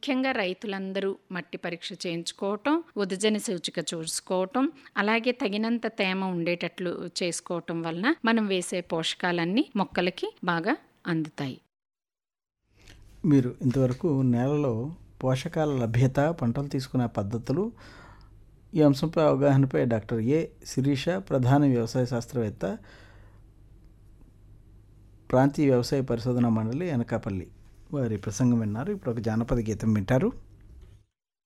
ముఖ్యంగా రైతులందరూ మట్టి పరీక్ష చేయించుకోవటం ఉదజని సూచిక చూసుకోవటం అలాగే తగినంత తేమ ఉండేటట్లు చేసుకోవటం వలన మనం వేసే పోషకాలన్నీ మొక్కలకి బాగా అందుతాయి మీరు ఇంతవరకు నేలలో పోషకాల లభ్యత పంటలు తీసుకునే పద్ధతులు ఈ అంశంపై అవగాహనపై డాక్టర్ ఏ శిరీష ప్రధాన వ్యవసాయ శాస్త్రవేత్త ప్రాంతీయ వ్యవసాయ పరిశోధన మండలి అనకాపల్లి వారి ప్రసంగం విన్నారు ఇప్పుడు ఒక జానపద గీతం వింటారు